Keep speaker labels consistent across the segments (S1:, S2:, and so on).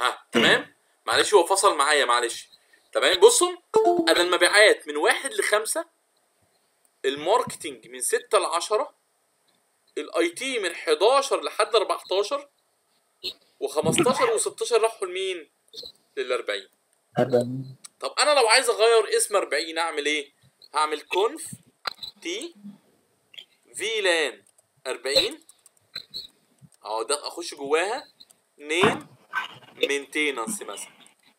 S1: ها تمام معلش هو فصل معايا معلش تمام بصوا انا المبيعات من واحد لخمسة الماركتينج من ستة لعشرة الاي تي من 11 لحد 14 و15 و16 راحوا لمين؟ لل 40
S2: أربعين
S1: طب انا لو عايز اغير اسم 40 اعمل ايه؟ هعمل كونف تي في لان 40 اهو ده اخش جواها نيم مينتيننس مثلا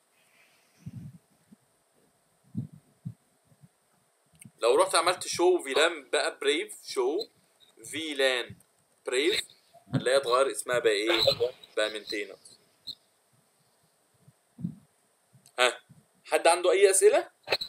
S1: لو رحت عملت شو فيلان بقى بريف شو فيلان بريف هنلاقيها اتغير اسمها بقى ايه؟ بقى مينتيننس ها حد عنده اي اسئله؟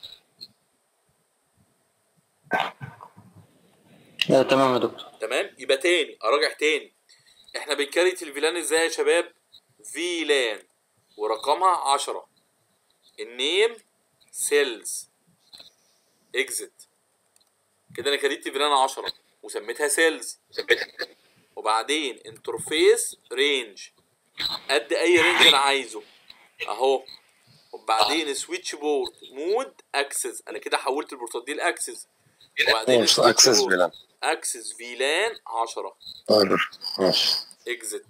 S2: لا تمام يا دكتور
S1: تمام يبقى تاني اراجع تاني احنا بنكريت الفيلان ازاي يا شباب فيلان ورقمها عشرة النيم سيلز اكزت كده انا كريت فيلان عشرة وسميتها سيلز وبعدين انترفيس رينج قد اي رينج انا عايزه اهو وبعدين سويتش بورد مود اكسس انا كده حولت البورتات دي لاكسس وبعدين
S3: مش
S1: switch
S3: اكسس
S1: board.
S3: فيلان
S1: اكسس فيلان 10
S3: طيب ماشي
S1: اكزت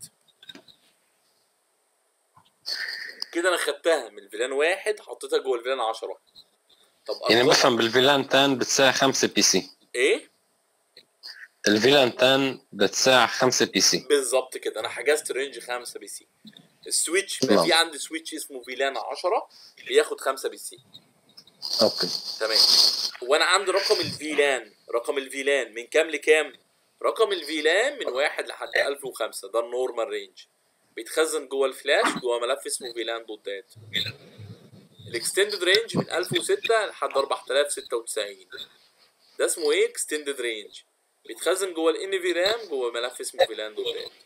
S1: كده انا خدتها من فيلان واحد حطيتها جوه الفيلان 10 طب
S3: يعني
S1: أرقام-
S3: مثلا بالفيلان تان بتساع خمسة بي سي
S1: ايه
S3: الفيلان تان بتساع خمسة بي سي
S1: بالظبط كده انا حجزت رينج 5 بي سي السويتش بقى
S3: نعم.
S1: في عندي سويتش اسمه فيلان 10 بياخد 5 بي سي
S3: اوكي
S1: تمام وانا عندي رقم الفيلان رقم الفيلان من كام لكام رقم الفيلان من واحد لحد 1005 ده النورمال رينج بيتخزن جوه الفلاش جوه ملف اسمه فيلان دوت دات الاكستندد رينج من 1006 لحد 4096 ده اسمه ايه اكستندد رينج بيتخزن جوه الان في رام جوه ملف اسمه فيلان دوت دات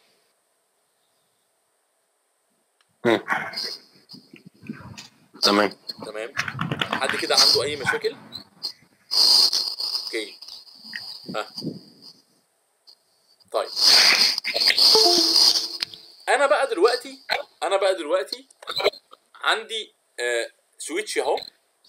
S3: مم. تمام
S1: تمام حد كده عنده اي مشاكل اوكي ها طيب انا بقى دلوقتي انا بقى دلوقتي عندي آه سويتش اهو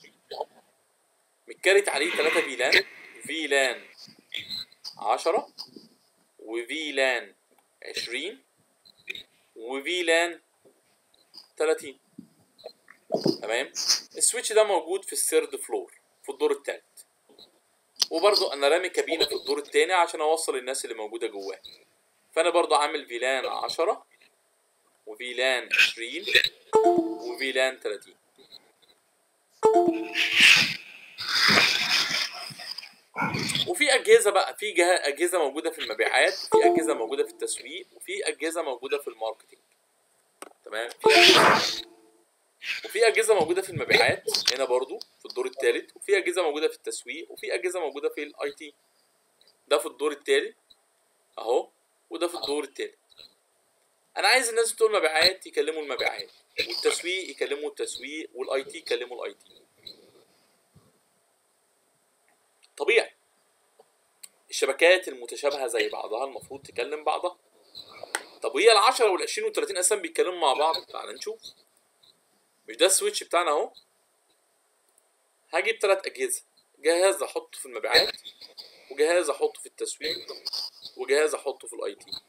S1: متكرت عليه 3 فيلان فيلان 10 وفيلان 20 وفيلان 30 تمام السويتش ده موجود في السيرد فلور في الدور الثالث وبرضو انا رامي كابينه في الدور الثاني عشان اوصل الناس اللي موجوده جواه فانا برضو عامل فيلان 10 وفيلان 20 وفيلان 30 وفي اجهزه بقى في جه- اجهزه موجوده في المبيعات في اجهزه موجوده في التسويق وفي اجهزه موجوده في الماركتينج تمام في أجهزة وفي اجهزه موجوده في المبيعات هنا برضو في الدور الثالث وفي اجهزه موجوده في التسويق وفي اجهزه موجوده في الاي تي ده في الدور الثالث اهو وده في الدور الثالث انا عايز الناس بتوع المبيعات يكلموا المبيعات والتسويق يكلموا التسويق والاي تي يكلموا الاي تي طبيعي الشبكات المتشابهه زي بعضها المفروض تكلم بعضها طب وهي ال10 وال20 وال30 اساسا بيتكلموا مع بعض تعال نشوف مش ده السويتش بتاعنا اهو هجيب ثلاث اجهزه جهاز احطه في المبيعات وجهاز احطه في التسويق وجهاز احطه في الاي تي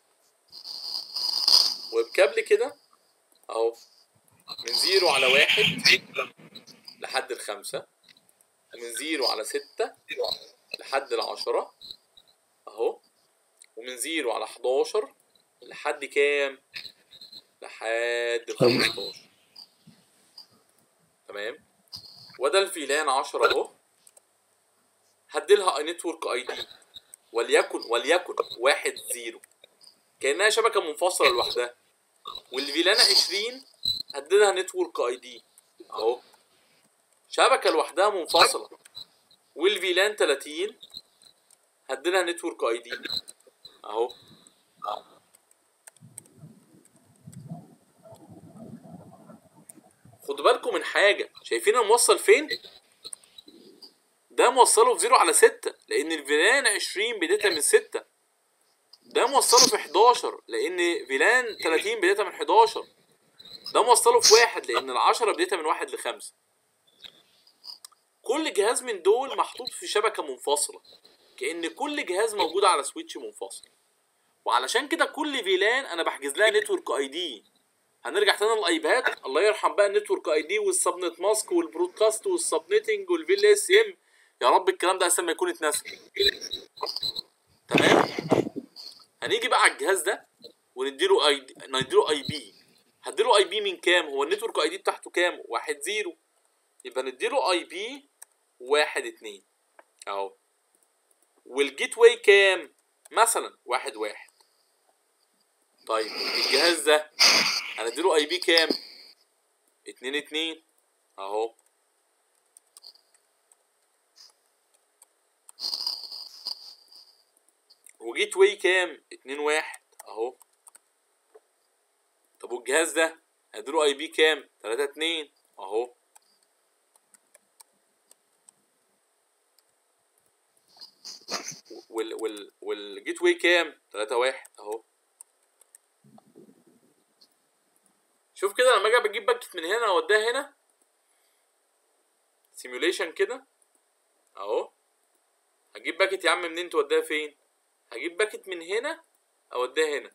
S1: وبكابل كده اهو من زيرو على واحد لحد الخمسة ومن زيرو على ستة لحد العشرة اهو ومن زيرو على حداشر لحد كام لحد الخمستاشر تمام وده الفيلان 10 اهو هديلها اي نتورك اي دي وليكن وليكن واحد زيرو كانها شبكه منفصله لوحدها والفيلان 20 هديلها نتورك اي دي اهو شبكه لوحدها منفصله والفيلان 30 هديلها نتورك اي دي اهو خدوا بالكم من حاجه شايفين أنا موصل فين ده موصله في 0 على 6 لان الفيلان 20 بدايتها من 6 ده موصله في 11 لان فيلان 30 بدايتها من 11 ده موصله في واحد لان العشرة بدايتها من واحد لخمسة كل جهاز من دول محطوط في شبكة منفصلة كأن كل جهاز موجود على سويتش منفصل وعلشان كده كل فيلان انا بحجز لها نتورك اي دي هنرجع تاني للايباد الله يرحم بقى النتورك اي دي والسبنت ماسك والبرودكاست والسبنيتنج والفيل اس ام يا رب الكلام ده احسن ما يكون اتنسى تمام هنيجي بقى على الجهاز ده ونديله اي دي نديله اي بي هديله اي بي من كام هو النتورك اي دي بتاعته كام واحد زيرو يبقى نديله اي بي واحد اتنين اهو والجيت واي كام مثلا واحد واحد طيب الجهاز ده هنديله اي بي كام اتنين اتنين اهو وجيت واي كام اتنين واحد اهو طب والجهاز ده هنديله اي بي كام تلاتة اتنين اهو وال وال والجيت واي كام 3 1 اهو شوف كده لما اجي بجيب باكت من هنا اوديها هنا سيميوليشن كده اهو هجيب باكت يا عم منين توديها فين هجيب باكت من هنا اوديها هنا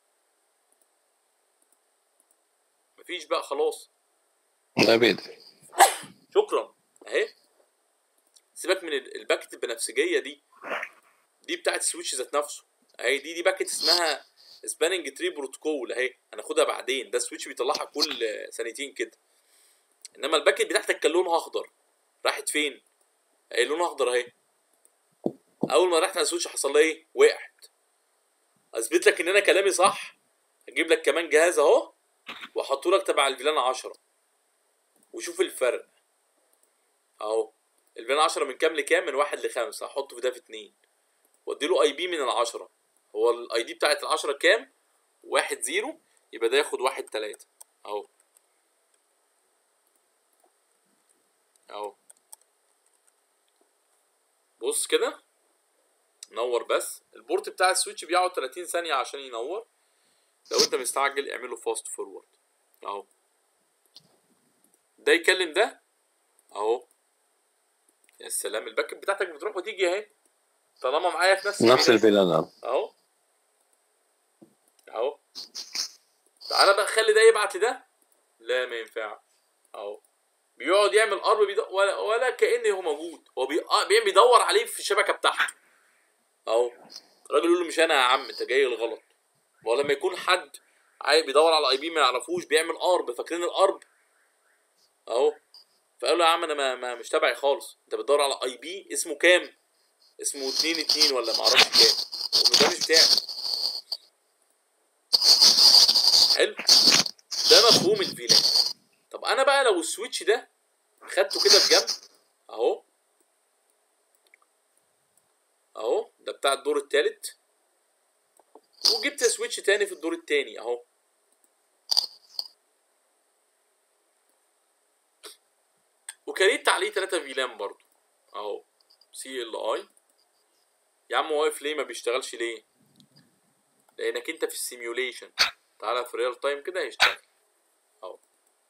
S1: مفيش بقى خلاص
S3: ده بيدري
S1: شكرا اهي سيبك من ال- الباكت البنفسجيه دي دي بتاعت السويتش ذات نفسه اهي دي دي باكت اسمها سباننج تري بروتوكول اهي هناخدها بعدين ده السويتش بيطلعها كل سنتين كده انما الباكت بتاعتك كان لونها اخضر راحت فين اهي لونها اخضر اهي اول ما رحت على السويتش حصل لها ايه وقعت اثبت لك ان انا كلامي صح هجيب لك كمان جهاز اهو واحطه لك تبع الفيلان 10 وشوف الفرق اهو الفيلان 10 من كام لكام من واحد لخمسة احطه في ده في اتنين واديله اي بي من العشرة هو الاي دي بتاعت العشرة كام واحد زيرو يبقى ده ياخد واحد تلاتة اهو اهو بص كده نور بس البورت بتاع السويتش بيقعد 30 ثانية عشان ينور لو انت مستعجل اعمله فاست فورورد اهو ده يكلم ده اهو يا سلام الباكت بتاعتك بتروح وتيجي اهي طالما معايا في نفس
S3: نفس
S1: الفيلان.
S3: الفيلان
S1: اهو اهو تعالى بقى خلي ده يبعت لده لا ما ينفعش اهو بيقعد يعمل ارب بيدو... ولا ولا كان هو موجود هو بي... آه بي- بيدور عليه في الشبكه بتاعته اهو الراجل يقول له مش انا يا عم انت جاي الغلط ما هو لما يكون حد عاي- بيدور على اي بي ما يعرفوش بيعمل ارب فاكرين الارب اهو فقال له يا عم انا ما, ما مش تبعي خالص انت بتدور على اي بي اسمه كام اسمه اتنين اتنين ولا معرفش كام وده مش بتاعي حلو ده مفهوم الفيلان طب انا بقى لو السويتش ده خدته كده في جنب اهو اهو ده بتاع الدور التالت وجبت سويتش تاني في الدور التاني اهو وكريت عليه تلاتة فيلان برضو اهو سي ال اي يا عم واقف ليه ما بيشتغلش ليه لانك انت في السيميوليشن تعالى في ريال تايم كده هيشتغل اهو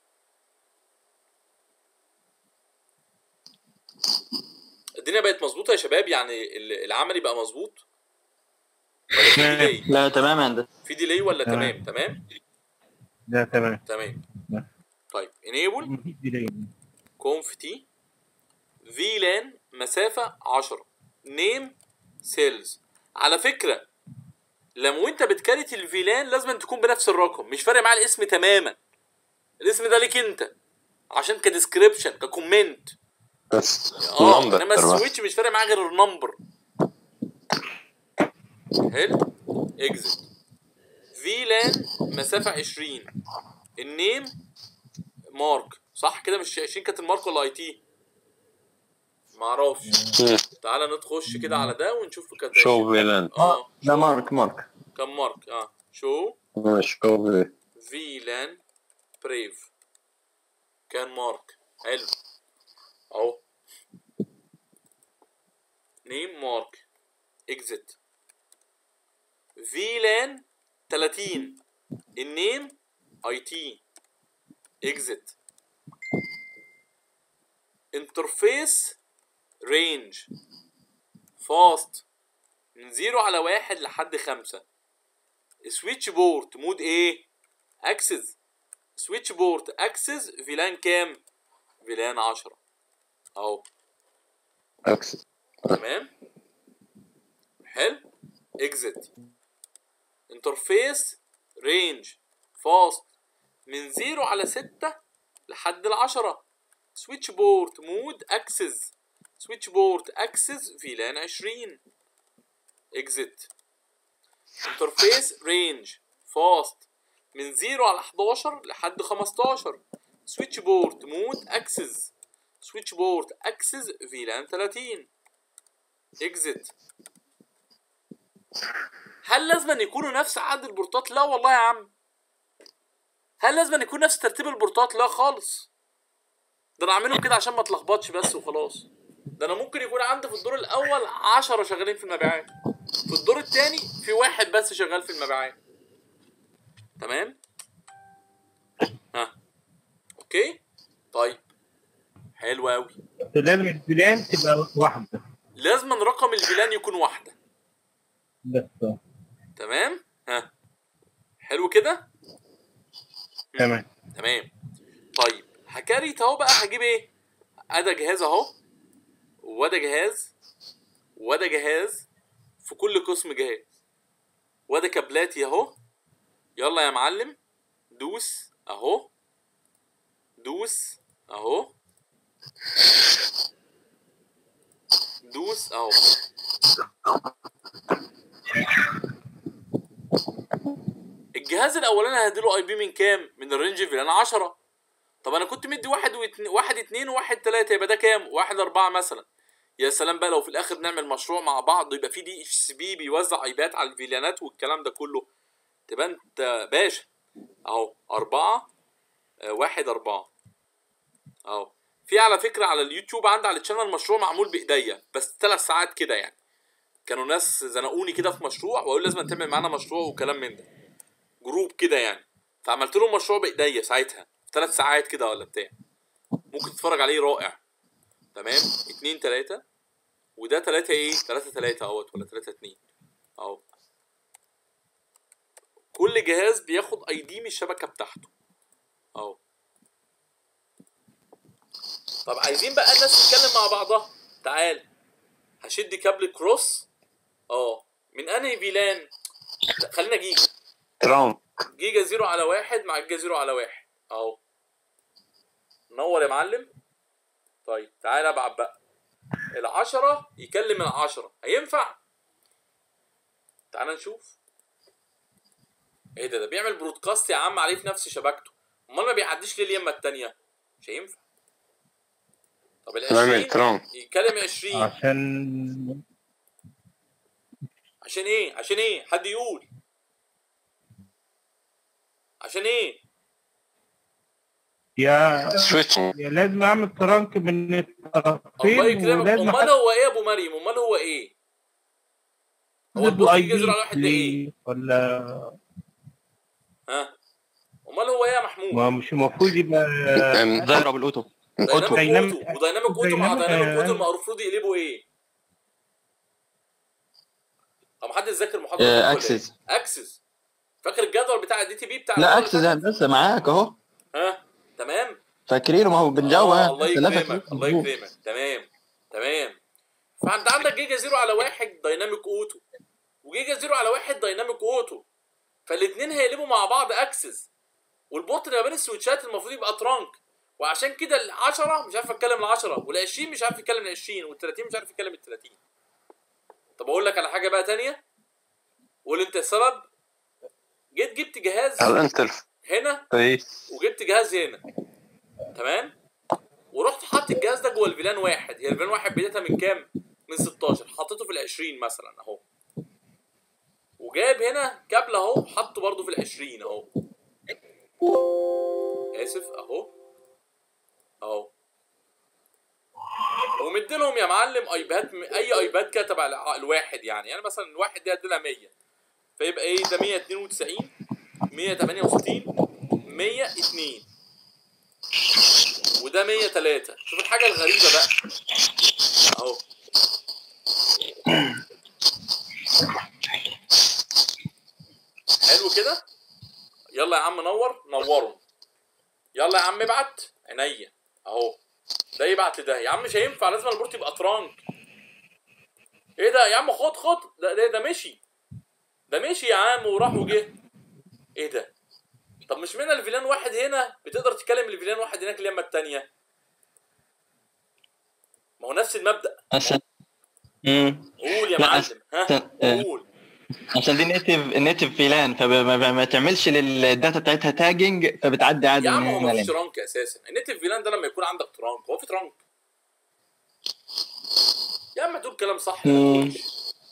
S1: الدنيا بقت مظبوطه يا شباب يعني ال- العملي بقى مظبوط ولا في ديلي
S2: لا تمام يا هندسه
S1: في ديلي ولا
S4: تمام.
S1: تمام تمام
S4: لا تمام
S1: تمام
S4: نعم.
S1: طيب انيبل
S4: مفيش ديلي
S1: كونف تي فيلان مسافة 10 نيم سيلز على فكرة لما انت بتكريت الفيلان لازم تكون بنفس الرقم مش فارق معاه الاسم تماما الاسم ده ليك انت عشان كديسكريبشن ككومنت
S3: بس
S1: اه
S3: نمبر
S1: انما
S3: بس.
S1: السويتش مش فارق معاه غير النمبر حلو اكزت فيلان مسافة 20 النيم مارك صح كده مش 20 كانت المارك ولا اي تي معرفش
S3: مم.
S1: تعالى نتخش كده على ده ونشوف كانت
S3: شو فيلان
S1: اه
S2: ده مارك مارك
S1: كم مارك اه شو
S3: شو في-
S1: فيلان بريف كان مارك حلو اهو نيم مارك اكزit فيلان 30 النيم اي تي اكزت انترفيس رينج فاست من زيرو على واحد لحد خمسة سويتش بورت مود ايه اكسس سويتش بورت اكسس فيلان كام فيلان عشرة اهو
S3: اكسس
S1: تمام حلو اكزت انترفيس رينج فاست من زيرو على ستة لحد العشرة سويتش بورت مود اكسس سويتش بورت اكسس فيلان عشرين اكزت انترفيس رينج فاست من زيرو على 11 لحد 15 سويتش بورت مود اكسس سويتش بورت اكسس فيلان 30 اكزت هل لازم أن يكونوا نفس عدد البورتات لا والله يا عم هل لازم أن يكون نفس ترتيب البورتات لا خالص ده انا عاملهم كده عشان ما اتلخبطش بس وخلاص ده انا ممكن يكون عندي في الدور الاول عشرة شغالين في المبيعات في الدور الثاني في واحد بس شغال في المبيعات تمام ها اوكي طيب حلو قوي
S4: لازم الفيلان تبقى واحدة
S1: لازم رقم الفيلان يكون واحده
S4: بس
S1: تمام ها حلو كده
S4: تمام
S1: تمام طيب هكريت اهو بقى هجيب ايه ادا جهاز اهو وده جهاز وده جهاز في كل قسم جهاز وده كابلاتي اهو يلا يا معلم دوس اهو دوس اهو دوس اهو الجهاز الاولاني هديله اي بي من كام من الرينج فيلان 10 طب انا كنت مدي واحد واتنين واحد اتنين وواحد تلاته يبقى ده كام واحد اربعه مثلا يا سلام بقى لو في الاخر نعمل مشروع مع بعض يبقى في دي اتش سي بي بيوزع ايبات على الفيلانات والكلام ده كله تبقى انت باشا اهو اربعه آه، واحد اربعه اهو في على فكره على اليوتيوب عندي على الشانل مشروع معمول بايديا بس ثلاث ساعات كده يعني كانوا ناس زنقوني كده في مشروع وقالوا لازم تعمل معانا مشروع وكلام من ده جروب كده يعني فعملت لهم مشروع بايديا ساعتها ثلاث ساعات كده ولا بتاع ممكن تتفرج عليه رائع تمام اتنين تلاتة وده تلاتة ايه تلاتة تلاتة اهوت ولا تلاتة اتنين اهو كل جهاز بياخد اي دي من الشبكة بتاعته اهو طب عايزين بقى الناس تتكلم مع بعضها تعال هشد كابل كروس اه من انهي فيلان لا، خلينا جيجا
S3: ترامب
S1: جيجا زيرو على واحد مع جيجا زيرو على واحد اهو نور يا معلم طيب تعالى ابعت بقى العشرة يكلم العشرة هينفع تعالى نشوف ايه ده ده بيعمل برودكاست يا عم عليه في نفس شبكته امال ما بيعديش ليه اليمة التانية مش هينفع طب ال
S3: تمام
S1: 20
S3: ترامب
S1: يكلم 20
S4: عشان
S1: عشان ايه عشان ايه حد يقول عشان ايه
S4: يا
S3: سويتش
S4: يا لازم اعمل ترانك من
S1: الله
S4: الطرفين
S1: يكرمك
S4: ولازم
S1: امال هو ايه يا ابو مريم امال هو ايه هو
S4: احدد
S1: البوست
S4: اي
S1: يجزر على واحد ده ايه
S4: بي ولا
S1: ها امال هو ايه يا محمود
S4: ما مش المفروض يبقى
S2: ضرب الاوتو
S1: دايناميك
S4: دايناميك-
S1: اوتو ودايناميك اوتو مع
S4: دايناميك-
S1: دايناميك اوتو
S4: آه.
S1: المفروض يقلبوا ايه طب محدش ذاكر محاضره
S2: آه،
S1: ولا إيه؟
S2: اكسس
S1: اكسس فاكر الجدول بتاع الدي تي بي بتاع
S2: لا
S1: المرة
S2: اكسس
S1: اللي
S2: هندسه معاك اهو
S1: فاتت؟ ها تمام
S2: فاكرينه ما هو بنجاوب
S1: آه
S2: ها.
S1: الله
S2: ثلاثة
S1: يكرمك
S2: فلوس
S1: الله
S2: مظبوط.
S1: يكرمك تمام تمام فانت عندك جيجا زيرو على واحد دايناميك اوتو وجيجا زيرو على واحد دايناميك اوتو فالاثنين هيقلبوا مع بعض اكسس والبورت اللي ما بين السويتشات المفروض يبقى ترانك وعشان كده ال 10 مش عارف اتكلم ال 10 وال 20 مش عارف يتكلم ال 20 وال 30 مش عارف يتكلم ال 30 طب اقول لك على حاجه بقى تانية قول انت السبب جيت جبت جهاز
S3: هل انت الف...
S1: هنا
S3: ايه
S1: وجبت جهاز هنا تمام ورحت حاطط الجهاز ده جوه الفيلان واحد هي الفيلان واحد بدايتها من كام؟ من 16 حطيته في ال 20 مثلا اهو وجايب هنا كابل اهو حطه برضه في ال 20 اهو اسف اهو اهو ومديلهم يا معلم ايباد اي ايباد كده تبع الع- الواحد يعني يعني مثلا الواحد دي هديلها 100 فيبقى ايه ده 192 168 102 وده 103 شوف الحاجه الغريبه بقى اهو حلو كده يلا يا عم نور نوروا يلا يا عم ابعت عينيا اهو ده يبعت لده يا عم مش هينفع لازم البورت يبقى ترانك ايه ده يا عم خد خد ده ده, ده مشي ده مشي يا عم وراح وجه ايه ده طب مش من الفيلان واحد هنا بتقدر تكلم الفيلان واحد هناك اليمه التانية ما هو نفس المبدأ
S2: عشان امم
S1: قول يا
S2: لا،
S1: معلم
S2: عشان-
S1: ها
S2: آه.
S1: قول
S2: عشان دي نيتف نيتف فيلان فما ما- ما تعملش للداتا بتاعتها تاجنج فبتعدي عادي
S1: يا
S2: من
S1: عم هو
S2: هنا
S1: مفيش
S2: لهنا.
S1: ترانك اساسا النيتف فيلان ده لما يكون عندك ترانك هو في ترانك يا عم تقول كلام صح ما
S2: مم.
S1: تقولش.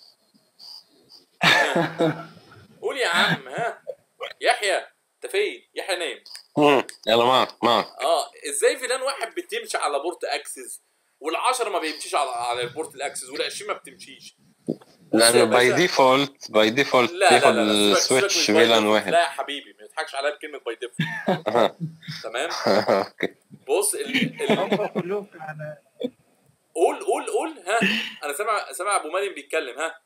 S1: قول يا عم ها يحيى انت فين يحيى نايم
S3: مم. يلا معك معك
S1: اه ازاي فيلان واحد بتمشي على بورت اكسس والعشرة ما بيمشيش على على البورت الاكسس وال20 ما بتمشيش
S3: لانه
S1: يا
S3: باي
S1: باشا.
S3: ديفولت باي ديفولت
S1: لا لا لا,
S3: بياخد
S1: لا. سيبك-
S3: السويتش
S1: سيبك من باي
S3: فيلان
S1: ديفولت.
S3: واحد
S1: لا يا حبيبي ما تضحكش عليا بكلمه باي ديفولت
S3: أها.
S1: تمام
S3: اوكي
S1: بص ال... ال...
S4: هم كلهم على
S1: قول قول قول ها انا سامع سامع ابو مريم بيتكلم ها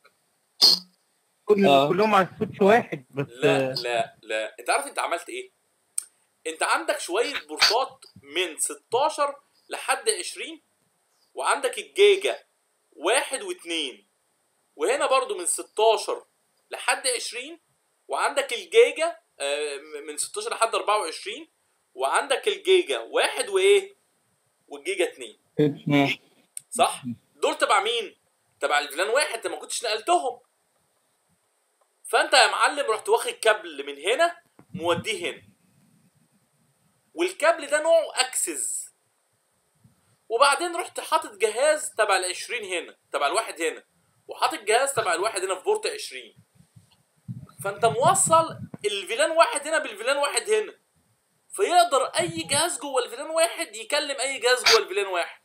S4: كل
S2: آه.
S4: كلهم على سويتش واحد بس
S1: لا لا لا انت عارف انت عملت ايه انت عندك شويه بورتات من 16 لحد 20 وعندك الجيجا واحد واثنين وهنا برضو من 16 لحد 20 وعندك الجيجا آه، من 16 لحد 24 وعندك الجيجا واحد وايه والجيجا اتنين
S2: مم.
S1: صح دول تبع مين تبع الفلان واحد انت ما كنتش نقلتهم فانت يا معلم رحت واخد كابل من هنا موديه هنا والكابل ده نوعه اكسس وبعدين رحت حاطط جهاز تبع ال 20 هنا تبع الواحد هنا وحاطط جهاز تبع الواحد هنا في بورت 20 فانت موصل الفيلان واحد هنا بالفيلان واحد هنا فيقدر اي جهاز جوه الفيلان واحد يكلم اي جهاز جوه الفيلان واحد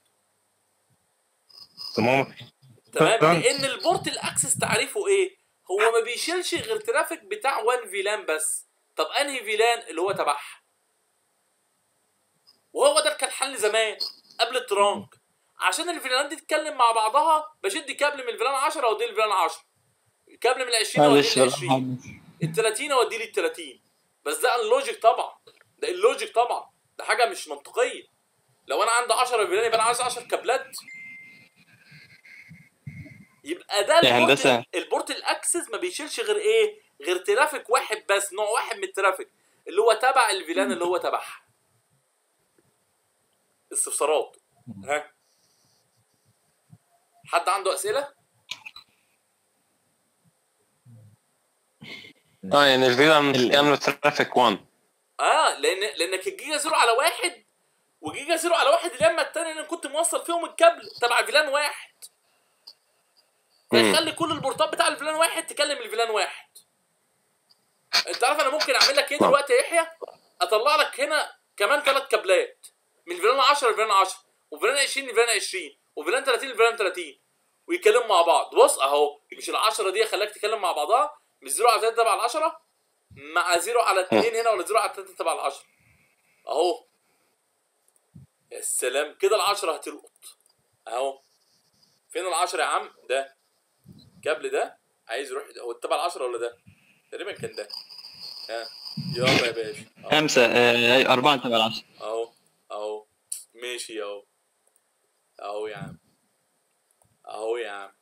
S4: تمام
S1: تمام
S4: طبعاً.
S1: لان البورت الاكسس تعريفه ايه هو ما بيشيلش غير ترافيك بتاع وان فيلان بس طب انهي فيلان اللي هو تبعها وهو ده كان حل زمان قبل الترانك عشان الفيلانات دي تتكلم مع بعضها بشد كابل من الفيلان 10 اوديه الفيلان 10 كابل من ال 20
S2: معلش
S1: اوديه ال 20 ال 30 اوديه لل 30 بس ده اللوجيك طبعا ده اللوجيك طبعا ده حاجه مش منطقيه لو انا عندي 10 فيلان يبقى انا عايز 10 كابلات يبقى ده
S2: يا
S1: البورت
S2: هندسة.
S1: البورت الاكسس ما بيشيلش غير ايه غير ترافيك واحد بس نوع واحد من الترافيك اللي هو تبع الفيلان اللي هو تبعها استفسارات ها حد عنده اسئله
S3: اه يعني الفيلان
S2: ال-
S3: يعملوا ترافيك 1
S1: اه لان لانك الجيجا زيرو على واحد وجيجا زيرو على واحد لما التاني انا كنت موصل فيهم الكابل تبع فيلان واحد فيخلي كل البورتات بتاع الفيلان واحد تكلم الفيلان واحد انت عارف انا ممكن اعمل لك ايه
S3: نعم.
S1: دلوقتي يا يحيى اطلع لك هنا كمان ثلاث كابلات من فيلان 10 لفيلان 10 وفيلان 20 لفيلان 20 وفيلان 30 لفيلان 30 ويتكلموا مع بعض بص اهو مش ال 10 دي خلاك تتكلم مع بعضها مش 0 على 3 تبع ال 10 مع 0 على 2 هنا ولا 0 على 3 تبع ال 10 اهو يا سلام كده ال 10 هتلقط اهو فين ال 10 يا عم ده الكابل ده عايز يروح هو تبع ال 10 ولا ده تقريبا كان ده ها يلا يا باشا أهو.
S2: خمسة آه، أربعة تبع العشرة
S1: اهو اهو ماشي اهو اهو يا عم اهو يا عم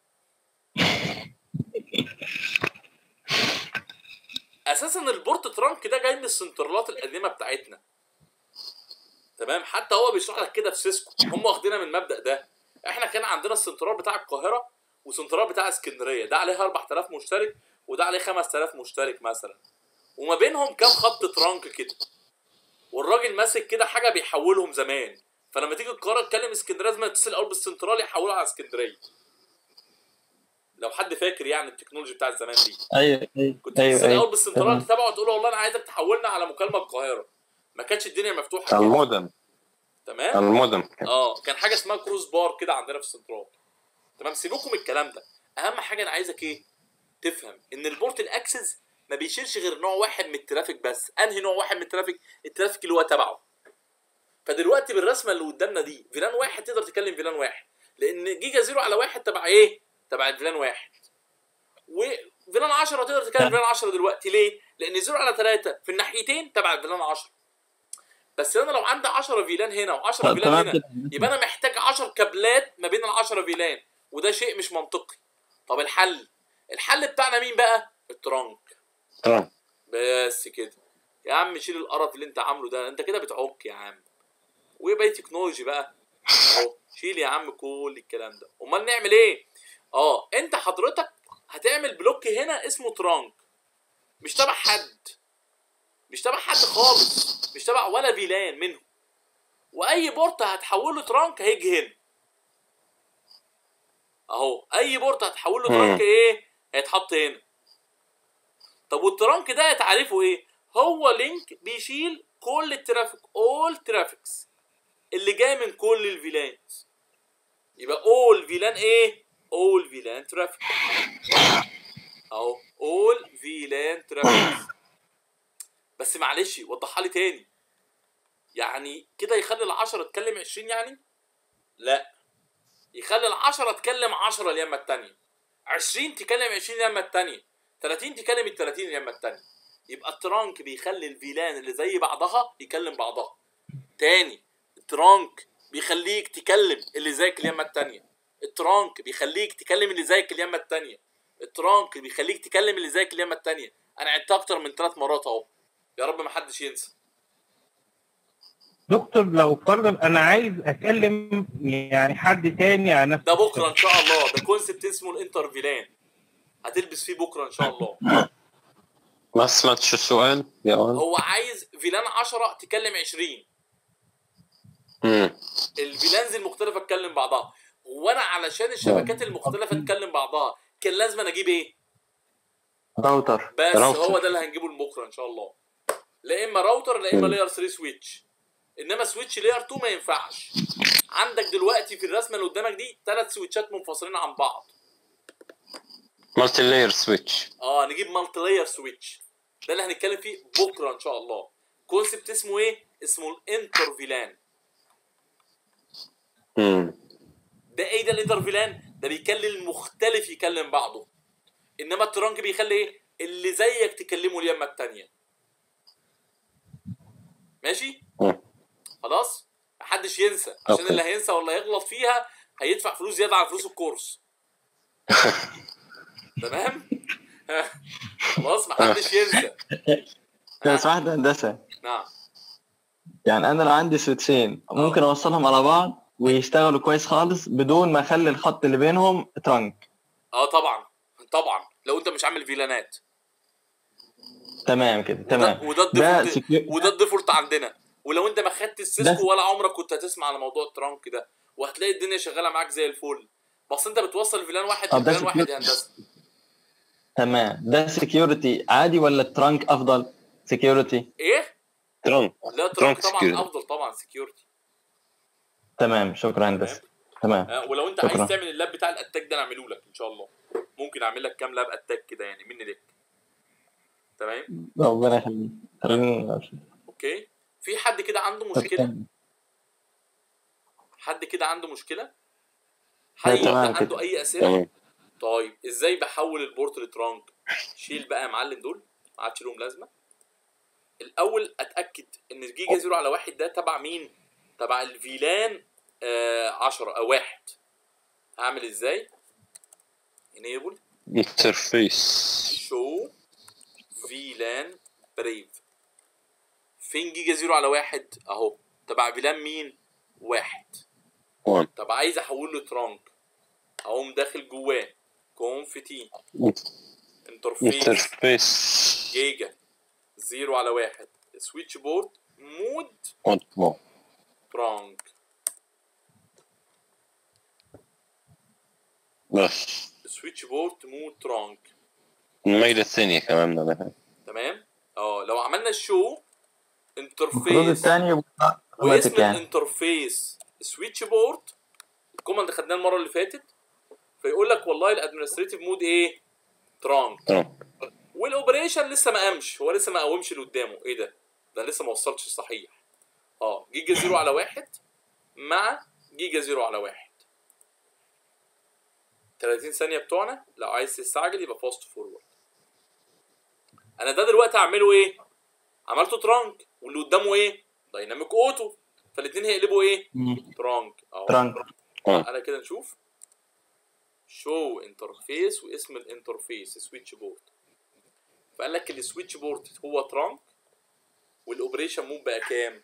S1: اساسا البورت ترانك ده جاي من السنترالات القديمه بتاعتنا تمام حتى هو بيشرح لك كده في سيسكو هم واخدينها من المبدا ده احنا كان عندنا السنترال بتاع القاهره وسنترال بتاع اسكندريه ده عليه 4000 مشترك وده عليه 5000 مشترك مثلا وما بينهم كام خط ترانك كده والراجل ماسك كده حاجه بيحولهم زمان فلما تيجي القاهره تكلم اسكندريه لازم يتصل الاول بالسنترال يحولها على اسكندريه لو حد فاكر يعني التكنولوجي بتاع الزمان دي
S2: أيوه أيوه
S1: كنت
S2: أيوه
S1: تتصل الاول
S2: أيوه
S1: بالسنترال
S2: تمام.
S1: تتابعه وتقول له والله انا عايزك تحولنا على مكالمه القاهره ما كانتش الدنيا مفتوحه كده
S3: المودم
S1: تمام
S3: المودم
S1: اه كان حاجه اسمها كروز بار كده عندنا في السنترال تمام سيبوكم من الكلام ده اهم حاجه انا عايزك ايه تفهم ان البورت الاكسس ما بيشيلش غير نوع واحد من الترافيك بس انهي نوع واحد من الترافيك الترافيك اللي هو تبعه فدلوقتي بالرسمه اللي قدامنا دي فيلان واحد تقدر تكلم فيلان واحد لان جيجا زيرو على واحد تبع ايه؟ تبع الفيلان واحد وفيلان 10 تقدر تكلم فيلان 10 دلوقتي ليه؟ لان زيرو على 3 في الناحيتين تبع الفيلان 10 بس انا لو عندي 10 فيلان هنا و10 فيلان
S2: تمام
S1: هنا
S2: كده
S1: يبقى انا محتاج 10 كابلات ما بين ال 10 فيلان وده شيء مش منطقي طب الحل الحل بتاعنا مين بقى الترانك
S3: تمام
S1: بس كده يا عم شيل القرف اللي انت عامله ده انت كده بتعك يا عم ويبقى ايه تكنولوجي بقى اهو شيل يا عم كل الكلام ده امال نعمل ايه اه انت حضرتك هتعمل بلوك هنا اسمه ترانك مش تبع حد مش تبع حد خالص مش تبع ولا فيلان منهم واي بورت هتحوله ترانك هيجي هنا اهو اي بورت هتحوله ترانك ايه هيتحط هنا طب والترانك ده تعريفه ايه هو لينك بيشيل كل الترافيك اول ترافيكس اللي جاي من كل الفيلانات يبقى اول فيلان ايه اول فيلان ترافيك اهو اول فيلان ترافيك بس معلش وضحها لي تاني يعني كده يخلي العشرة تكلم 20 يعني لا يخلي العشرة تكلم 10 اليمة التانية 20 تكلم 20 اليمة التانية 30 تكلم ال 30 اليمة التانية يبقى الترانك بيخلي الفيلان اللي زي بعضها يكلم بعضها تاني الترانك بيخليك تكلم اللي زيك اليمة التانية الترانك بيخليك تكلم اللي زيك اليمة التانية الترانك بيخليك تكلم اللي زيك اليمة التانية انا عدتها اكتر من ثلاث مرات اهو يا رب ما حدش ينسى
S4: دكتور لو فرضا انا عايز اكلم يعني حد تاني على نفس
S1: ده بكره ان شاء الله ده كونسبت اسمه الانتر فيلان هتلبس فيه بكره ان شاء الله
S3: ما سمعتش السؤال يا وان
S1: هو عايز فيلان 10 تكلم 20
S3: مم.
S1: الفيلانز المختلفه تكلم بعضها وانا علشان الشبكات المختلفه تكلم بعضها كان لازم أنا اجيب ايه
S2: راوتر
S1: بس
S3: راوتر.
S1: هو ده اللي هنجيبه لبكره ان شاء الله لا اما راوتر لا اما
S3: مم.
S1: لاير 3 سويتش انما سويتش لاير 2 ما ينفعش عندك دلوقتي في الرسمه اللي قدامك دي ثلاث سويتشات منفصلين عن بعض
S3: مالتي لاير سويتش
S1: اه نجيب مالتي لاير سويتش ده اللي هنتكلم فيه بكره ان شاء الله كونسبت اسمه ايه اسمه الانتر فيلان
S3: مم.
S1: ده ايه ده الانتر فيلان ده بيخلي المختلف يكلم بعضه انما الترانك بيخلي ايه اللي زيك تكلمه اليمه التانية ماشي
S3: مم.
S1: خلاص محدش ينسى عشان
S3: أوكي.
S1: اللي هينسى ولا يغلط فيها هيدفع فلوس زياده عن فلوس الكورس تمام خلاص محدش ينسى
S2: لو سمحت هندسه
S1: نعم
S2: يعني انا لو عندي سويتشين ممكن اوصلهم على بعض ويشتغلوا كويس خالص بدون ما اخلي الخط اللي بينهم ترانك
S1: اه طبعا طبعا لو انت مش عامل فيلانات
S2: تمام كده
S1: وده,
S2: تمام
S1: وده
S2: ده
S1: الديفولت
S2: سكيو-
S1: وده الديفولت عندنا ولو انت ما خدت السيسكو
S2: ده-
S1: ولا عمرك كنت هتسمع على موضوع الترانك ده وهتلاقي الدنيا شغاله معاك زي الفل بس انت بتوصل فيلان واحد
S2: طب ده
S1: لفيلان واحد
S2: security.
S1: يا هندسه
S2: تمام ده سكيورتي عادي ولا الترانك افضل سكيورتي
S1: ايه؟
S3: ترانك
S1: لا ترانك
S3: ترانك
S1: طبعا
S3: security.
S1: افضل طبعا سكيورتي
S2: تمام شكرا هندسه تمام
S1: آه ولو انت
S2: شكرا.
S1: عايز تعمل اللاب بتاع الاتاك ده نعمله لك ان شاء الله ممكن اعمل لك كام لاب اتاك كده يعني مني ليك تمام
S2: ربنا يخليك خلينا
S1: اوكي في حد كده عنده مشكله حد كده عنده مشكله حد
S2: لا، تمام
S1: عنده
S2: كده.
S1: اي اسئله
S3: تمام
S1: طيب ازاي بحول البورت لترانك شيل بقى يا معلم دول ما عادش لهم لازمه الاول اتاكد ان الجيجا زيرو على واحد ده تبع مين تبع الفيلان آه 10 او واحد هعمل ازاي enable
S3: انترفيس
S1: show فيلان بريف فين جيجا زيرو على واحد اهو تبع فيلان مين واحد
S3: 1
S1: طب عايز احول له ترانك اقوم داخل جواه كونفتي انترفيس
S3: انترفيس
S1: جيجا زيرو على واحد سويتش بورد مود
S3: 1 1
S1: ترانك
S3: بس
S1: سويتش بورد مود ترانك
S3: الميلة الثانية كمان نعملها
S1: تمام اه لو عملنا الشو
S2: المفروض
S1: انترفيس
S2: الثاني يبقى
S1: واسم
S2: اوتوماتيك يعني
S1: الانترفيس سويتش بورد الكوماند خدناه المره اللي فاتت فيقول لك والله الادمنستريتيف مود ايه ترانك
S3: تمام
S1: والاوبريشن لسه ما قامش هو لسه ما قومش اللي قدامه ايه ده ده لسه ما وصلش صحيح اه جيجا زيرو على واحد مع جيجا زيرو على واحد 30 ثانية بتوعنا لو عايز تستعجل يبقى فاست فورورد انا ده دلوقتي هعمله ايه؟ عملته ترانك واللي قدامه ايه؟ دايناميك اوتو فالاثنين هيقلبوا ايه؟
S2: مم.
S1: ترانك اهو
S2: ترانك
S1: انا كده نشوف شو انترفيس واسم الانترفيس سويتش بورد فقال لك السويتش بورد هو ترانك والاوبريشن مود بقى كام؟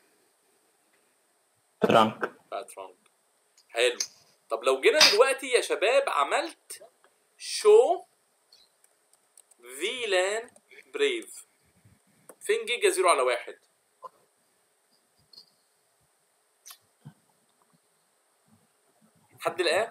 S2: ترانك
S1: بقى ترانك حلو طب لو جينا دلوقتي يا شباب عملت شو فيلان بريف فين جيجا زيرو على واحد حد لقاه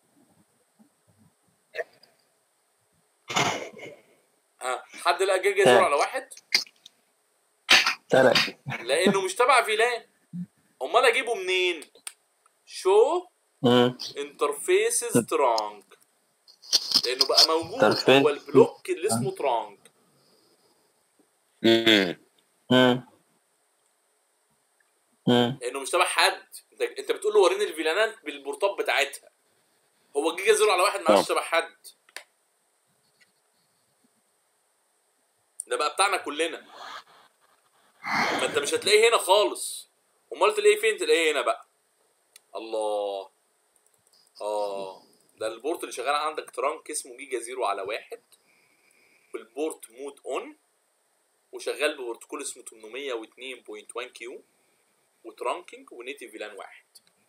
S1: ها حد لقى جيجا زيرو على واحد
S2: سرق
S1: لانه مش تبع فيلان امال اجيبه منين شو
S2: مم.
S1: انترفيسز ترانك لانه بقى موجود
S2: Interface.
S1: هو البلوك اللي اسمه ترانك
S3: مم.
S2: مم. مم.
S1: لانه مش تبع حد انت انت بتقول له وريني الفيلانات بالبورتات بتاعتها هو جيجا زيرو على واحد ما عادش
S3: آه.
S1: تبع حد ده بقى بتاعنا كلنا فانت مش هتلاقيه هنا خالص امال تلاقيه فين تلاقيه هنا بقى الله اه ده البورت اللي شغال عندك ترانك اسمه جيجا زيرو على واحد والبورت مود اون وشغال ببروتوكول اسمه 802.1 كيو وترانكينج ونيتيف فيلان واحد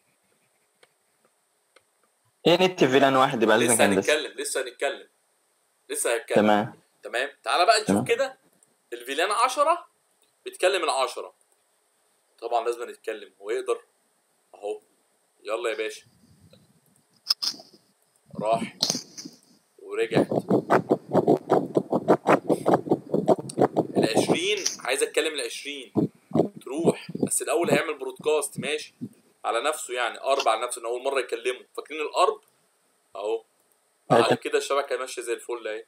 S2: ايه نت فيلان واحد يبقى لازم
S1: لسه
S2: هندسة
S1: هنتكلم لسه هنتكلم لسه هنتكلم
S2: تمام
S1: تمام تعالى بقى نشوف
S2: تمام.
S1: كده الفيلان 10 بيتكلم العشرة طبعا لازم نتكلم هو يقدر اهو يلا يا باشا راح ورجعت العشرين عايز اتكلم العشرين تروح بس الاول هيعمل برودكاست ماشي على نفسه يعني ارب على نفسه ان اول مره يكلمه فاكرين الارب اهو على كده الشبكه ماشيه زي الفل اهي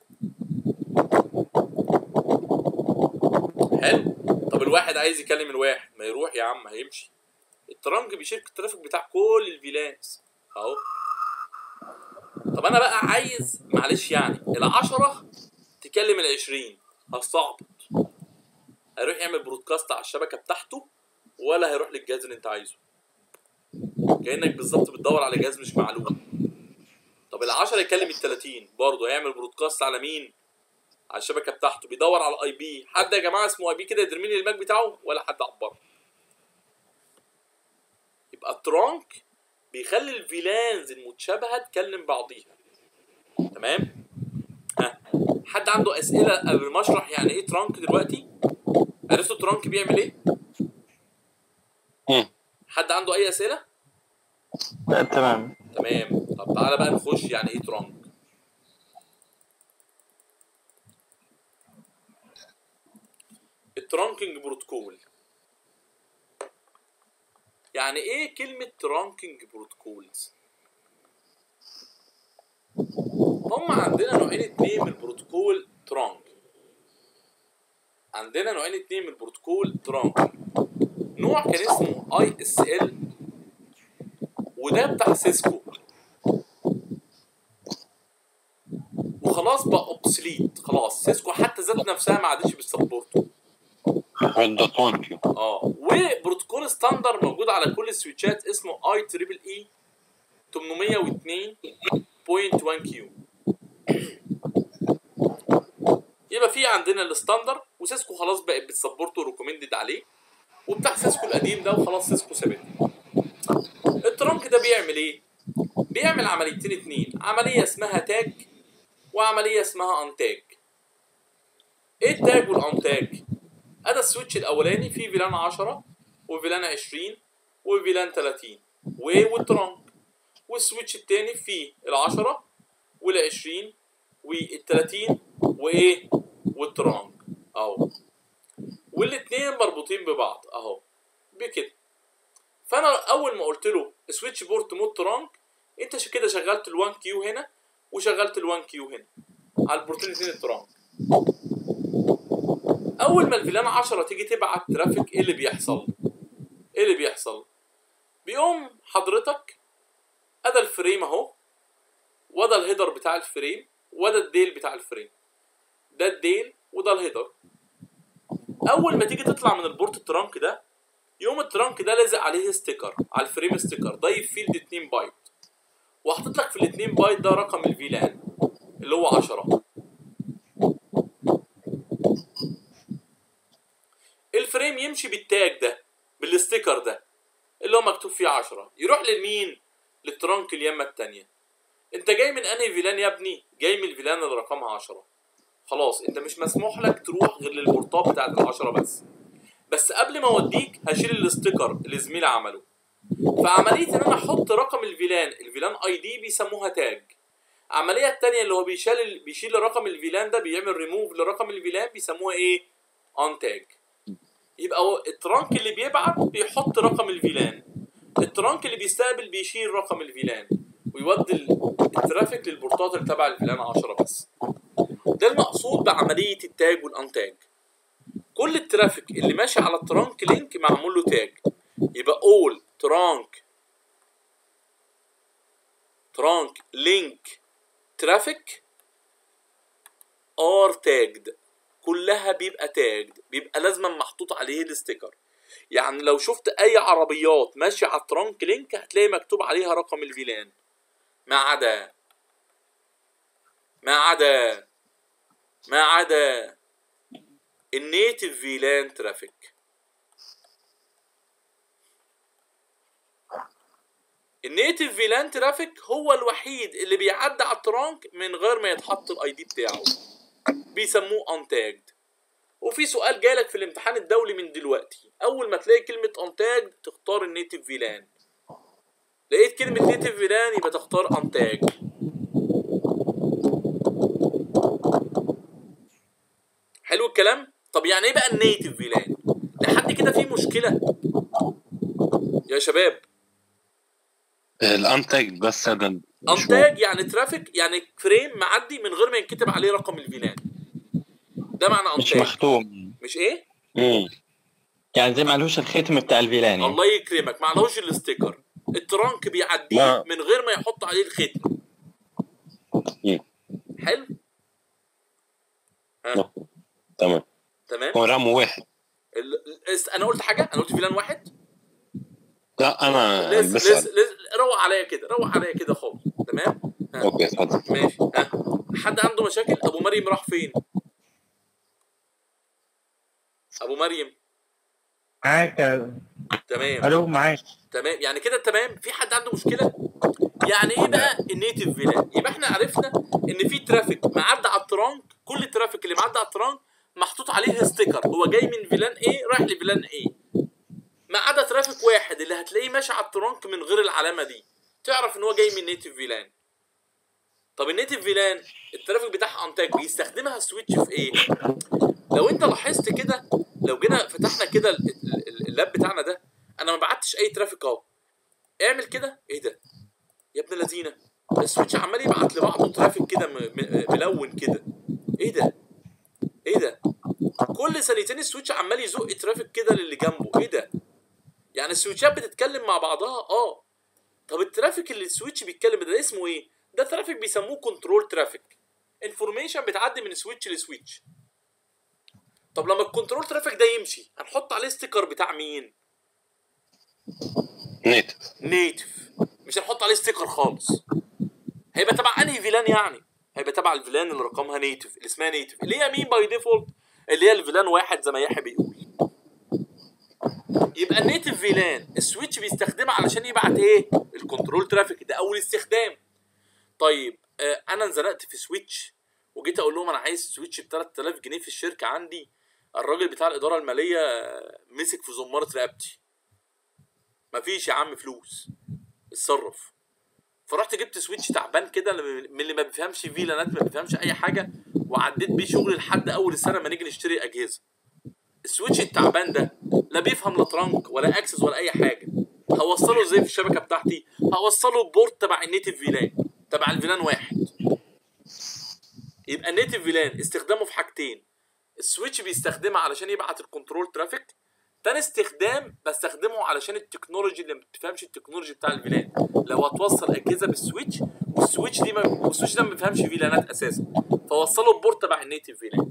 S1: حلو طب الواحد عايز يكلم الواحد ما يروح يا عم هيمشي الترنج بيشارك الترافيك بتاع كل الفيلانز اهو طب انا بقى عايز معلش يعني العشرة تكلم العشرين هستعبط هيروح يعمل برودكاست على الشبكة بتاعته ولا هيروح للجهاز اللي انت عايزه كأنك بالظبط بتدور على جهاز مش معلوم طب العشرة يكلم التلاتين برضه هيعمل برودكاست على مين؟ على الشبكه بتاعته بيدور على الاي بي حد يا جماعه اسمه اي بي كده يدرمي لي الماك بتاعه ولا حد عبره يبقى الترانك بيخلي الفيلانز المتشابهه تكلم بعضيها تمام ها حد عنده اسئله قبل ما اشرح يعني ايه ترانك دلوقتي عرفتوا الترانك بيعمل ايه
S3: مم.
S1: حد عنده اي اسئله
S2: لا تمام
S1: تمام طب تعالى بقى نخش يعني ايه ترانك الترانكينج بروتوكول يعني ايه كلمة ترانكينج بروتوكولز هم عندنا نوعين اتنين من البروتوكول ترانك عندنا نوعين اتنين من البروتوكول ترانك نوع كان اسمه اي اس ال وده بتاع سيسكو وخلاص بقى اوبسليت خلاص سيسكو حتى ذات نفسها ما عادش بتسبورته
S3: دوت 1 كيو
S1: اه وبروتوكول ستاندر موجود على كل السويتشات اسمه اي تريبل اي 802.1 كيو يبقى في عندنا الستاندر وسيسكو خلاص بقت بتسبورته وريكومندد عليه وبتاع سيسكو القديم ده وخلاص سيسكو سابته الترانك ده بيعمل ايه؟ بيعمل عمليتين اتنين عملية اسمها تاج وعملية اسمها انتاج ايه التاج والانتاج؟ ادي السويتش الاولاني فيه فيلان 10 وفيلان 20 وفيلان 30 وايه والترانك والسويتش التاني فيه ال10 وال20 وال30 وايه والترانك اهو والاتنين مربوطين ببعض اهو بكده فانا اول ما قلت له سويتش بورت مود ترانك انت ش- كده شغلت ال1 كيو هنا وشغلت ال1 كيو هنا على البورتين الاثنين الترانك اول ما الفيلان 10 تيجي تبعت ترافيك ايه اللي بيحصل ايه اللي بيحصل بيقوم حضرتك ادى الفريم اهو وده الهيدر بتاع الفريم وده الديل بتاع الفريم ده الديل وده الهيدر اول ما تيجي تطلع من البورت الترانك ده يوم الترانك ده لازق عليه ستيكر على الفريم ستيكر ده يفيلد 2 بايت وحطيت لك في ال 2 بايت ده رقم الفيلان اللي هو 10 الفريم يمشي بالتاج ده بالستيكر ده اللي هو مكتوب فيه 10 يروح لمين للترانك اليمه التانية انت جاي من انهي فيلان يا ابني جاي من الفيلان اللي رقمها 10 خلاص انت مش مسموح لك تروح غير للبورتات بتاعت العشرة بس بس قبل ما اوديك هشيل الستيكر اللي زميلي عمله فعمليه ان انا احط رقم الفيلان الفيلان اي دي بيسموها تاج العمليه التانية اللي هو بيشيل بيشيل رقم الفيلان ده بيعمل ريموف لرقم الفيلان بيسموها ايه ان تاج يبقى هو الترانك اللي بيبعت بيحط رقم الفيلان الترانك اللي بيستقبل بيشيل رقم الفيلان ويودي ال- الترافيك للبورتات اللي تبع الفيلان 10 بس ده المقصود بعمليه التاج والانتاج كل الترافيك اللي ماشي على الترانك لينك معمول له تاج يبقى all trunk trunk link traffic are tagged كلها بيبقى tagged بيبقى لازما محطوط عليه الستيكر يعني لو شفت اي عربيات ماشيه على الترانك لينك هتلاقي مكتوب عليها رقم الفيلان ما عدا ما عدا ما عدا النيتف فيلان ترافيك النيتف فيلان ترافيك هو الوحيد اللي بيعدي على الترانك من غير ما يتحط الاي دي بتاعه بيسموه انتاجد وفي سؤال جالك في الامتحان الدولي من دلوقتي اول ما تلاقي كلمه انتاجد تختار النيتف فيلان لقيت كلمه نيتف فيلان يبقى تختار انتاج حلو الكلام طب يعني ايه بقى النيتف فيلان لحد كده في مشكله يا شباب
S3: الانتاج بس هذا مش
S1: انتاج يعني ترافيك يعني فريم معدي من غير ما ينكتب عليه رقم الفيلان ده معنى
S2: مش
S1: انتاج
S2: مختوم
S1: مش ايه
S3: مم.
S2: يعني زي ما عليهوش الختم بتاع الفيلان يعني.
S1: الله يكرمك معلهوش الستيكر الترانك بيعديه
S3: ما-
S1: من غير ما يحط عليه الختم
S3: مم.
S1: حلو ها
S3: تمام
S1: تمام
S3: هو رقم واحد
S1: ال- ال- انا قلت حاجه انا قلت فيلان واحد
S3: لا انا
S1: لسه
S3: بس
S1: لسه لسه روق عليا كده روق عليا كده خالص تمام ها
S3: اوكي اتفضل
S1: ماشي ها حد عنده مشاكل ابو مريم راح فين ابو مريم
S4: معاك يا-
S1: تمام
S4: الو معاك
S1: تمام يعني كده تمام في حد عنده مشكله يعني ايه بقى النيتف فيلان يبقى احنا عرفنا ان في ترافيك معدي على الترانك كل الترافيك اللي معدي على الترانك محطوط عليه ستيكر هو جاي من فيلان ايه رايح لفيلان ايه ما عدا ترافيك واحد اللي هتلاقيه ماشي على الترانك من غير العلامه دي تعرف ان هو جاي من نيتف فيلان طب النيتف فيلان الترافيك بتاعها انتاج بيستخدمها السويتش في ايه لو انت لاحظت كده لو جينا فتحنا كده ال- ال- ال- اللاب بتاعنا ده انا ما بعتش اي ترافيك اهو اعمل كده ايه ده يا ابن اللذينه السويتش عمال يبعت لبعضه ترافيك كده م- م- ملون كده ايه ده ايه ده كل ثانيتين السويتش عمال يزق ترافيك كده للي جنبه ايه ده يعني السويتشات بتتكلم مع بعضها اه طب الترافيك اللي السويتش بيتكلم ده اسمه ايه ده ترافيك بيسموه كنترول ترافيك انفورميشن بتعدي من سويتش لسويتش طب لما الكنترول ترافيك ده يمشي هنحط عليه ستيكر بتاع مين
S3: نيتف
S1: نيتف مش هنحط عليه ستيكر خالص هيبقى تبع انهي فيلان يعني هيبقى تبع الفيلان اللي رقمها نيتف اللي اسمها نيتف اللي هي مين باي ديفولت اللي هي الفيلان واحد زي ما يحيى بيقول يبقى النيتف فيلان السويتش بيستخدمها علشان يبعت ايه الكنترول ترافيك ده اول استخدام طيب آه انا انزنقت في سويتش وجيت اقول لهم انا عايز سويتش ب 3000 جنيه في الشركه عندي الراجل بتاع الاداره الماليه آه، مسك في زماره رقبتي مفيش يا عم فلوس اتصرف فرحت جبت سويتش تعبان كده من اللي ما بيفهمش فيلانات ما بيفهمش اي حاجه وعديت بيه شغل لحد اول السنه ما نيجي نشتري اجهزه السويتش التعبان ده لا بيفهم لا ترانك ولا اكسس ولا اي حاجه هوصله ازاي في الشبكه بتاعتي هوصله بورت تبع النيتف فيلان تبع الفيلان واحد يبقى النيتف فيلان استخدامه في حاجتين السويتش بيستخدمها علشان يبعت الكنترول ترافيك تاني استخدام بستخدمه علشان التكنولوجي اللي ما بتفهمش التكنولوجي بتاع الفيلان لو هتوصل اجهزه بالسويتش والسويتش دي ما والسويتش ده ما بيفهمش فيلانات اساسا فوصله ببورت تبع النيتف فيلان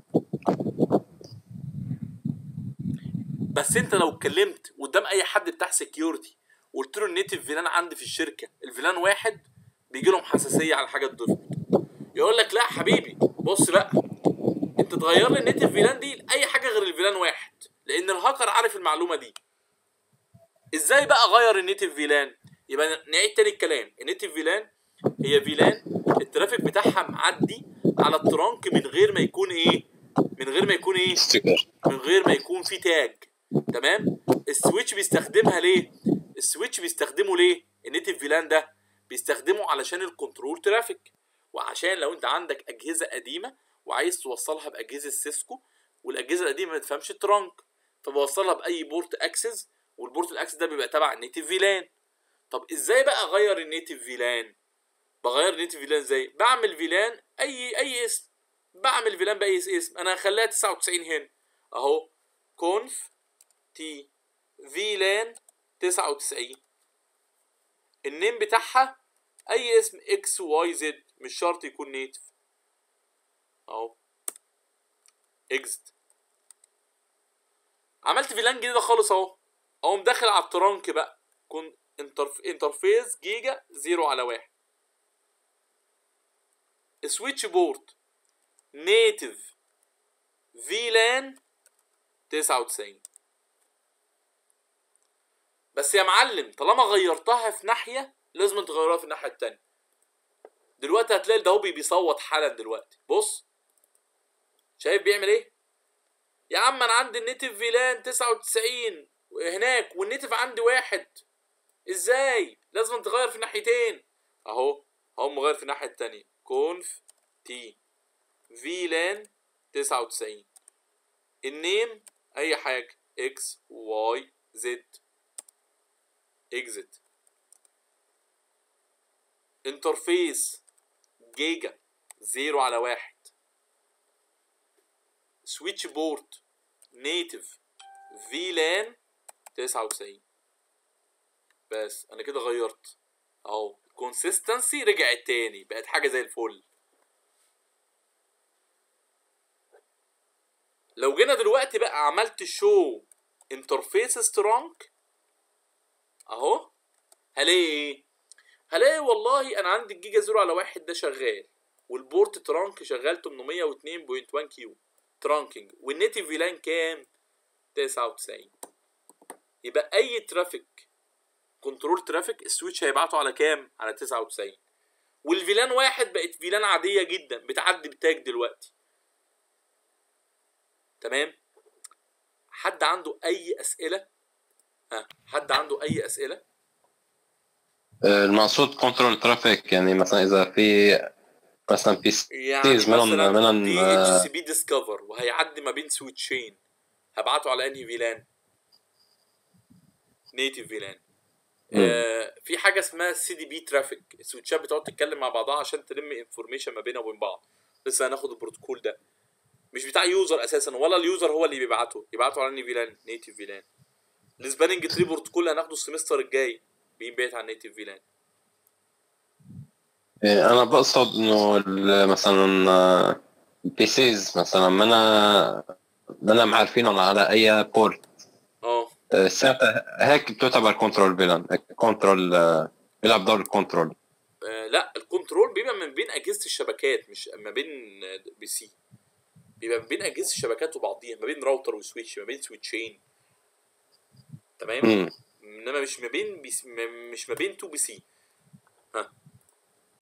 S1: بس انت لو اتكلمت قدام اي حد بتاع سكيورتي وقلت له النيتف فيلان عندي في الشركه الفيلان واحد بيجي لهم حساسيه على حاجه اتضافت يقول لك لا حبيبي بص بقى انت تغير لي النيتف فيلان دي لاي حاجه غير الفيلان واحد لان الهاكر عارف المعلومه دي ازاي بقى اغير النيتف فيلان يبقى نعيد تاني الكلام النيتف فيلان هي فيلان الترافيك بتاعها معدي على الترانك من غير ما يكون ايه من غير ما يكون ايه
S3: ستيكر
S1: من غير ما يكون في تاج تمام السويتش بيستخدمها ليه السويتش بيستخدمه ليه النيتف فيلان ده بيستخدمه علشان الكنترول ترافيك وعشان لو انت عندك اجهزه قديمه وعايز توصلها باجهزه سيسكو والاجهزه القديمه ما تفهمش الترانك فبوصلها باي بورت اكسس والبورت الاكسس ده بيبقى تبع النيتف فيلان طب ازاي بقى اغير النيتف فيلان بغير النيتف فيلان ازاي بعمل فيلان اي اي اسم بعمل فيلان باي اسم انا هخليها 99 هنا اهو كونف تي فيلان 99 النيم بتاعها اي اسم اكس واي زد مش شرط يكون نيتف اهو اكزت عملت فيلان جديده خالص اهو اقوم داخل على الترانك بقى كون انترف... انترفيس جيجا زيرو على واحد سويتش بورت نيتف فيلان 99 بس يا معلم طالما غيرتها في ناحيه لازم تغيرها في الناحيه التانية دلوقتي هتلاقي ده هو بي- بيصوت حالا دلوقتي بص شايف بيعمل ايه يا عم انا عندي النيتف فيلان 99 هناك والنيتف عندي واحد ازاي لازم تغير في ناحيتين اهو اهو مغير في الناحيه التانية كونف تي فيلان 99 النيم اي حاجه اكس واي زد اكزت انترفيس جيجا زيرو على واحد سويتش بورت نيتف فيلان 99 بس انا كده غيرت اهو كونسيستنسي رجعت تاني بقت حاجه زي الفل لو جينا دلوقتي بقى عملت شو انترفيس سترونج اهو هلاقي ايه هلاقي والله انا عندي الجيجا زيرو على واحد ده شغال والبورت ترانك شغال 802.1 كيو ترانكينج والنيتف فيلان كام 99 يبقى اي ترافيك كنترول ترافيك السويتش هيبعته على كام على 99 والفيلان واحد بقت فيلان عاديه جدا بتعدي بتاج دلوقتي تمام حد عنده اي اسئله ها حد عنده اي اسئله
S3: المقصود كنترول ترافيك يعني مثلا اذا في مثلا في
S1: يعني
S3: ستيز منهم
S1: مثلا
S3: منهم
S1: دي
S3: آه،
S1: اتش سي بي ديسكفر وهيعدي ما بين سويتشين هبعته على انهي فيلان نيتف فيلان
S3: مم.
S1: آه في حاجه اسمها سي دي بي ترافيك السويتشات بتقعد تتكلم مع بعضها عشان تلم انفورميشن ما بينها وبين بعض لسه هناخد البروتوكول ده مش بتاع يوزر اساسا ولا اليوزر هو اللي بيبعته يبعته على انهي فيلان نيتف فيلان السباننج تري بروتوكول هناخده السمستر الجاي بينبعت على نيتف فيلان
S3: إيه، انا بقصد انه ال- مثلا بي سيز مثلا ما انا ما انا معرفينهم على اي بورت
S1: اه
S3: آه، ساعتها هيك بتعتبر كنترول فيلان كنترول بيلعب دور الكنترول
S1: آه، لا الكنترول بيبقى من بين اجهزه الشبكات مش ما بين آه، بي سي بيبقى من بين اجهزه الشبكات وبعضيها ما بين راوتر وسويتش ما بين سويتشين تمام
S3: مم.
S1: انما مش ما بين بي سي م- مش ما بين تو بي سي ها